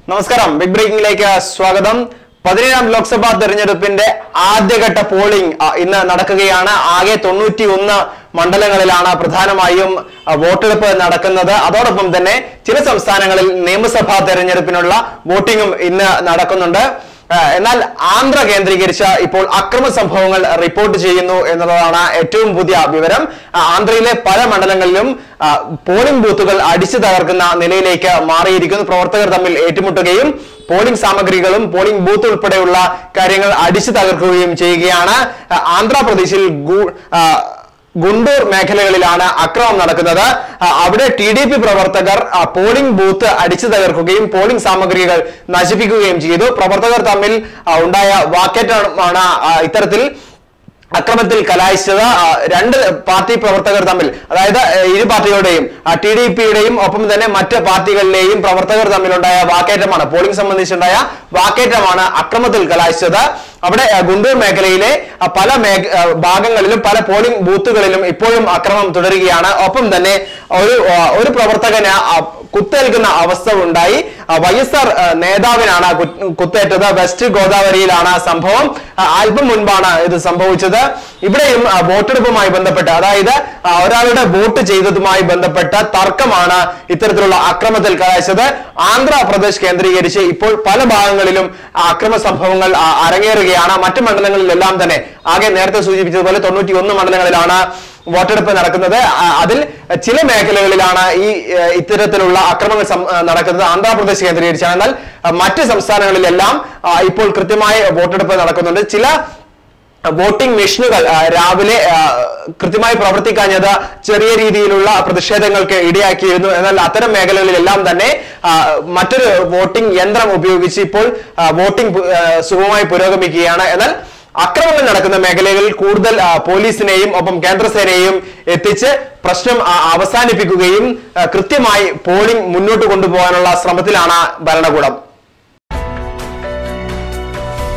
നമസ്കാരം ബിഗ് ബ്രേക്കിംഗിലേക്ക് സ്വാഗതം പതിനേഴാം ലോക്സഭാ തെരഞ്ഞെടുപ്പിന്റെ ആദ്യഘട്ട പോളിംഗ് ആ, ഇന്ന് നടക്കുകയാണ് ആകെ തൊണ്ണൂറ്റി ഒന്ന് മണ്ഡലങ്ങളിലാണ് പ്രധാനമായും ആ, വോട്ടെടുപ്പ് നടക്കുന്നത് അതോടൊപ്പം തന്നെ ചില സംസ്ഥാനങ്ങളിൽ നിയമസഭാ തെരഞ്ഞെടുപ്പിനുള്ള വോട്ടിംഗും ഇന്ന് നടക്കുന്നുണ്ട് ആ, എന്നാൽ ആന്ധ്ര കേന്ദ്രീകരിച്ച ഇപ്പോൾ അക്രമ സംഭവങ്ങൾ റിപ്പോർട്ട് ചെയ്യുന്നു എന്നുള്ളതാണ് ഏറ്റവും പുതിയ വിവരം ആ, ആന്ധ്രയിലെ പല മണ്ഡലങ്ങളിലും ആ, പോളിംഗ് ബൂത്തുകൾ അടിച്ചു തകർക്കുന്ന നിലയിലേക്ക് മാറിയിരിക്കുന്നു പ്രവർത്തകർ തമ്മിൽ ഏറ്റുമുട്ടുകയും പോളിംഗ് സാമഗ്രികളും പോളിംഗ് ബൂത്ത് ഉൾപ്പെടെയുള്ള കാര്യങ്ങൾ അടിച്ചു തകർക്കുകയും ചെയ്യുകയാണ് ആ, ആന്ധ്രാപ്രദേശിൽ ഗു- ആ, ഗുണ്ടൂർ മേഖലകളിലാണ് അക്രമം നടക്കുന്നത് ആ, അവിടെ ടി ഡി പി പ്രവർത്തകർ ആ, പോളിംഗ് ബൂത്ത് അടിച്ചു തകർക്കുകയും പോളിംഗ് സാമഗ്രികൾ നശിപ്പിക്കുകയും ചെയ്തു പ്രവർത്തകർ തമ്മിൽ ആ, ഉണ്ടായ വാക്കേറ്റമാണ് ആ, ഇത്തരത്തിൽ അക്രമത്തിൽ കലാശിച്ചത് ആ, രണ്ട് പാർട്ടി പ്രവർത്തകർ തമ്മിൽ അതായത് ആ, ഇരു പാർട്ടികളുടെയും ടി ഡി പിയുടെയും ഒപ്പം തന്നെ മറ്റ് പാർട്ടികളിലെയും പ്രവർത്തകർ തമ്മിലുണ്ടായ വാക്കേറ്റമാണ് പോളിംഗ് സംബന്ധിച്ചുണ്ടായ വാക്കേറ്റമാണ് അക്രമത്തിൽ കലാശിച്ചത് അവിടെ ആ, ഗുണ്ടൂർ മേഖലയിലെ ആ, പല മേഖ ആ, ഭാഗങ്ങളിലും പല പോളിംഗ് ബൂത്തുകളിലും ഇപ്പോഴും അക്രമം തുടരുകയാണ് ഒപ്പം തന്നെ ഒരു ആ, ഒരു പ്രവർത്തകന് ആ, കുത്തേൽക്കുന്ന അവസ്ഥ ഉണ്ടായി ആ, വൈ എസ് ആർ ആ, നേതാവിനാണ് കു- കുത്തേറ്റത് വെസ്റ്റ് ഗോദാവരിയിലാണ് സംഭവം ആ, അല്പം മുൻപാണ് ഇത് സംഭവിച്ചത് ഇവിടെയും ആ, വോട്ടെടുപ്പുമായി ബന്ധപ്പെട്ട് അതായത് ആ, ഒരാളുടെ വോട്ട് ചെയ്തതുമായി ബന്ധപ്പെട്ട തർക്കമാണ് ഇത്തരത്തിലുള്ള അക്രമത്തിൽ കലാശിച്ചത് ആന്ധ്രാപ്രദേശ് കേന്ദ്രീകരിച്ച് ഇപ്പോൾ പല ഭാഗങ്ങളിലും ആ അക്രമ സംഭവങ്ങൾ ആ, അരങ്ങേറുകയാണ് മറ്റു മണ്ഡലങ്ങളിലെല്ലാം തന്നെ ആകെ നേരത്തെ സൂചിപ്പിച്ചതുപോലെ തൊണ്ണൂറ്റി ഒന്ന് മണ്ഡലങ്ങളിലാണ് വോട്ടെടുപ്പ് നടക്കുന്നത് ആ, അതിൽ ചില മേഖലകളിലാണ് ഈ ഏഹ്, ഇത്തരത്തിലുള്ള അക്രമങ്ങൾ സം- ആ, നടക്കുന്നത് ആന്ധ്രാപ്രദേശ് കേന്ദ്രീകരിച്ചാണ് എന്നാൽ ആ, മറ്റ് സംസ്ഥാനങ്ങളിലെല്ലാം ആ, ഇപ്പോൾ കൃത്യമായ വോട്ടെടുപ്പ് നടക്കുന്നുണ്ട് ചില വോട്ടിംഗ് മെഷീനുകൾ ആ, രാവിലെ ആ, കൃത്യമായി പ്രവർത്തിക്കാഞ്ഞത് ചെറിയ രീതിയിലുള്ള പ്രതിഷേധങ്ങൾക്ക് ഇടയാക്കിയിരുന്നു എന്നാൽ അത്തരം മേഖലകളിലെല്ലാം തന്നെ ആ, മറ്റൊരു വോട്ടിംഗ് യന്ത്രം ഉപയോഗിച്ച് ഇപ്പോൾ ആ, വോട്ടിംഗ് പു- ആ, സുഗമമായി പുരോഗമിക്കുകയാണ് എന്നാൽ അക്രമങ്ങൾ നടക്കുന്ന മേഖലകളിൽ കൂടുതൽ ആ, പോലീസിനെയും ഒപ്പം കേന്ദ്രസേനയെയും എത്തിച്ച് പ്രശ്നം ആ, അവസാനിപ്പിക്കുകയും ആ, കൃത്യമായി പോളിംഗ് മുന്നോട്ട് കൊണ്ടുപോകാനുള്ള ശ്രമത്തിലാണ് ഭരണകൂടം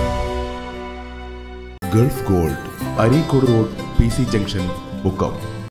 Gulf Gold Areekode road P C junction Mukkam